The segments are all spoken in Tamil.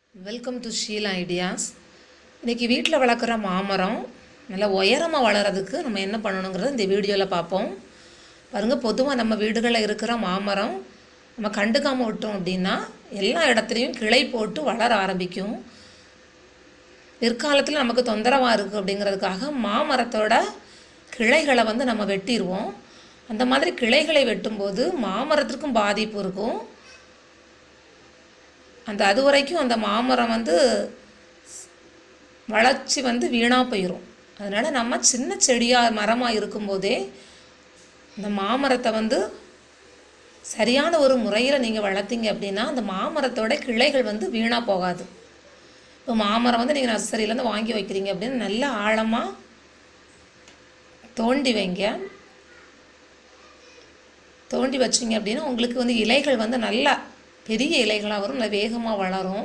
வெல்கம் டு ஷீலா ஐடியாஸ் இன்றைக்கி வீட்டில் வளர்க்குற மாமரம் நல்லா உயரமாக வளர்கிறதுக்கு நம்ம என்ன பண்ணணுங்கிறத இந்த வீடியோவில் பார்ப்போம் பாருங்கள் பொதுவாக நம்ம வீடுகளில் இருக்கிற மாமரம் நம்ம கண்டுக்காமல் விட்டோம் அப்படின்னா எல்லா இடத்துலையும் கிளை போட்டு வளர ஆரம்பிக்கும் பிற்காலத்தில் நமக்கு தொந்தரவாக இருக்குது அப்படிங்கிறதுக்காக மாமரத்தோட கிளைகளை வந்து நம்ம வெட்டிடுவோம் அந்த மாதிரி கிளைகளை வெட்டும்போது மாமரத்திற்கும் பாதிப்பு இருக்கும் அந்த அது வரைக்கும் அந்த மாமரம் வந்து வளர்ச்சி வந்து வீணாக போயிடும் அதனால் நம்ம சின்ன செடியாக மரமாக இருக்கும்போதே இந்த மாமரத்தை வந்து சரியான ஒரு முறையில் நீங்கள் வளர்த்தீங்க அப்படின்னா அந்த மாமரத்தோட கிளைகள் வந்து வீணாக போகாது இப்போ மாமரம் வந்து நீங்கள் நர்சரியிலேருந்து வாங்கி வைக்கிறீங்க அப்படின்னு நல்ல ஆழமாக தோண்டி வைங்க தோண்டி வச்சிங்க அப்படின்னா உங்களுக்கு வந்து இலைகள் வந்து நல்லா பெரிய இலைகளாக வரும் நல்லா வேகமாக வளரும்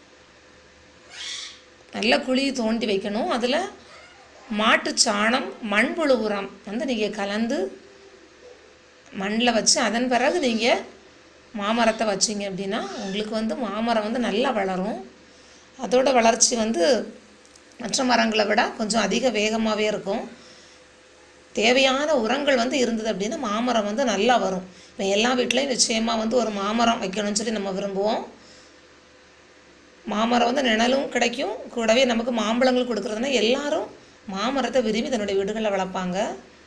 நல்ல குழி தோண்டி வைக்கணும் அதில் மாட்டு சாணம் மண்புழு உரம் வந்து நீங்கள் கலந்து மண்ணில் வச்சு அதன் பிறகு நீங்கள் மாமரத்தை வச்சிங்க அப்படின்னா உங்களுக்கு வந்து மாமரம் வந்து நல்லா வளரும் அதோட வளர்ச்சி வந்து மற்ற மரங்களை விட கொஞ்சம் அதிக வேகமாகவே இருக்கும் தேவையான உரங்கள் வந்து இருந்தது அப்படின்னா மாமரம் வந்து நல்லா வரும் இப்போ எல்லா வீட்லேயும் நிச்சயமாக வந்து ஒரு மாமரம் வைக்கணும்னு சொல்லி நம்ம விரும்புவோம் மாமரம் வந்து நிழலும் கிடைக்கும் கூடவே நமக்கு மாம்பழங்கள் கொடுக்குறதுனா எல்லாரும் மாமரத்தை விரும்பி தன்னுடைய வீடுகளில் வளர்ப்பாங்க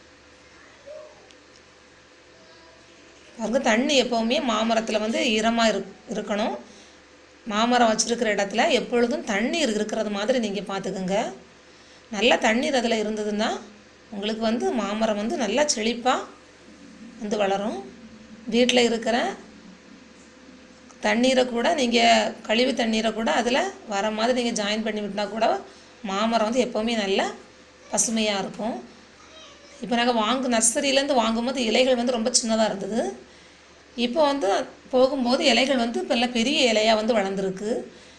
பாருங்க தண்ணி எப்போவுமே மாமரத்தில் வந்து ஈரமாக இரு இருக்கணும் மாமரம் வச்சுருக்கிற இடத்துல எப்பொழுதும் தண்ணீர் இருக்கிறது மாதிரி நீங்கள் பார்த்துக்குங்க நல்ல தண்ணீர் அதில் இருந்ததுன்னா உங்களுக்கு வந்து மாமரம் வந்து நல்லா செழிப்பாக வந்து வளரும் வீட்டில் இருக்கிற தண்ணீரை கூட நீங்கள் கழிவு தண்ணீரை கூட அதில் வர மாதிரி நீங்கள் ஜாயின் பண்ணி விட்டால் கூட மாமரம் வந்து எப்போவுமே நல்லா பசுமையாக இருக்கும் இப்போ நாங்கள் வாங்கு நர்சரியிலேருந்து வாங்கும்போது இலைகள் வந்து ரொம்ப சின்னதாக இருந்தது இப்போ வந்து போகும்போது இலைகள் வந்து இப்போ எல்லாம் பெரிய இலையாக வந்து வளர்ந்துருக்கு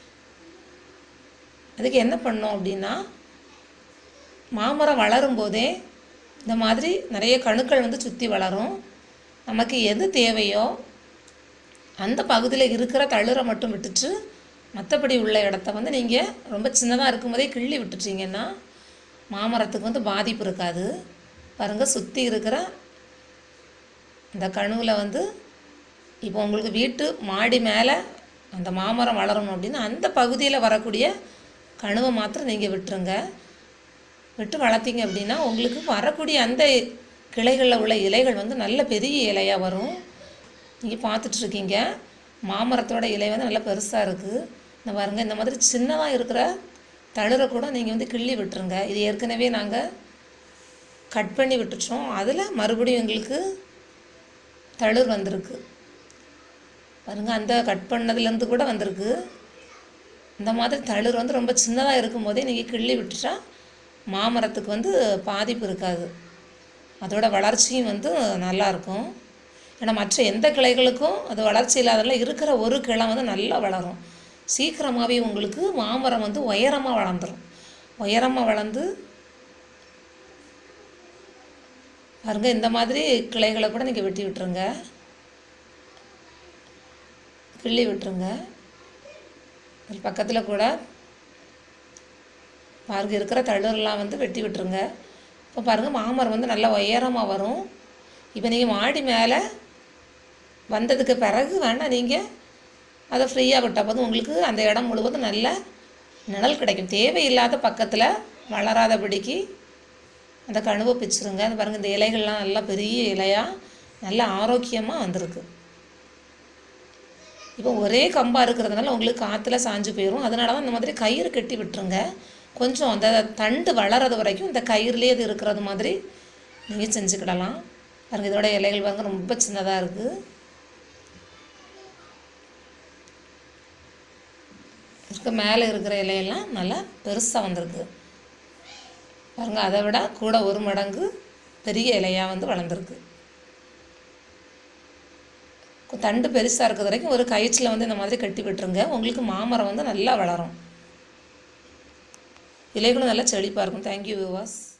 அதுக்கு என்ன பண்ணோம் அப்படின்னா மாமரம் வளரும் போதே இந்த மாதிரி நிறைய கணுக்கள் வந்து சுற்றி வளரும் நமக்கு எது தேவையோ அந்த பகுதியில் இருக்கிற தளிரை மட்டும் விட்டுட்டு மற்றபடி உள்ள இடத்த வந்து நீங்கள் ரொம்ப சின்னதாக இருக்கும்போதே கிள்ளி விட்டுட்டீங்கன்னா மாமரத்துக்கு வந்து பாதிப்பு இருக்காது பாருங்கள் சுற்றி இருக்கிற இந்த கணுவில் வந்து இப்போ உங்களுக்கு வீட்டு மாடி மேலே அந்த மாமரம் வளரணும் அப்படின்னா அந்த பகுதியில் வரக்கூடிய கணுவை மாத்திரம் நீங்கள் விட்டுருங்க விட்டு வளர்த்தீங்க அப்படின்னா உங்களுக்கு வரக்கூடிய அந்த கிளைகளில் உள்ள இலைகள் வந்து நல்ல பெரிய இலையாக வரும் நீங்கள் பார்த்துட்ருக்கீங்க மாமரத்தோட இலை வந்து நல்லா பெருசாக இருக்குது இந்த பாருங்கள் இந்த மாதிரி சின்னதாக இருக்கிற தளிரை கூட நீங்கள் வந்து கிள்ளி விட்டுருங்க இது ஏற்கனவே நாங்கள் கட் பண்ணி விட்டுட்டோம் அதில் மறுபடியும் எங்களுக்கு தளிர் வந்திருக்கு பாருங்கள் அந்த கட் பண்ணதுலேருந்து கூட வந்திருக்கு இந்த மாதிரி தளிர் வந்து ரொம்ப சின்னதாக இருக்கும் போதே நீங்கள் கிள்ளி விட்டுட்டா மாமரத்துக்கு வந்து பாதிப்பு இருக்காது அதோட வளர்ச்சியும் வந்து நல்லாயிருக்கும் ஏன்னா மற்ற எந்த கிளைகளுக்கும் அது வளர்ச்சி இல்லாதனால இருக்கிற ஒரு கிளை வந்து நல்லா வளரும் சீக்கிரமாகவே உங்களுக்கு மாமரம் வந்து உயரமாக வளர்ந்துடும் உயரமாக வளர்ந்து பாருங்க இந்த மாதிரி கிளைகளை கூட நீங்கள் வெட்டி விட்டுருங்க கிள்ளி விட்டுருங்க பக்கத்தில் கூட பாருங்க இருக்கிற தளிரெல்லாம் வந்து வெட்டி விட்டுருங்க இப்போ பாருங்கள் மாமரம் வந்து நல்லா உயரமாக வரும் இப்போ நீங்கள் மாடி மேலே வந்ததுக்கு பிறகு வேணால் நீங்கள் அதை ஃப்ரீயாக விட்டால் போதும் உங்களுக்கு அந்த இடம் முழுவதும் நல்ல நிழல் கிடைக்கும் தேவையில்லாத பக்கத்தில் வளராதபடிக்கு அந்த கணுவை பிச்சுருங்க அந்த பாருங்கள் இந்த இலைகள்லாம் நல்லா பெரிய இலையாக நல்ல ஆரோக்கியமாக வந்திருக்கு இப்போ ஒரே கம்பாக இருக்கிறதுனால உங்களுக்கு காற்றுல சாஞ்சு போயிடும் அதனால தான் இந்த மாதிரி கயிறு கட்டி விட்டுருங்க கொஞ்சம் அந்த தண்டு வளர்றது வரைக்கும் இந்த கயிறுலேயே இது இருக்கிறது மாதிரி நீங்கள் செஞ்சுக்கிடலாம் பாருங்க இதோட இலைகள் பாருங்க ரொம்ப சின்னதாக இருக்குது இருக்க மேலே இருக்கிற இலையெல்லாம் நல்லா பெருசாக வந்திருக்கு பாருங்க அதை விட கூட ஒரு மடங்கு பெரிய இலையாக வந்து வளர்ந்துருக்கு தண்டு பெருசாக இருக்கிறது வரைக்கும் ஒரு கயிற்றில் வந்து இந்த மாதிரி கட்டி விட்டுருங்க உங்களுக்கு மாமரம் வந்து நல்லா வளரும் இலைகளும் நல்லா செழிப்பாக இருக்கும் தேங்க்யூ விவாஸ்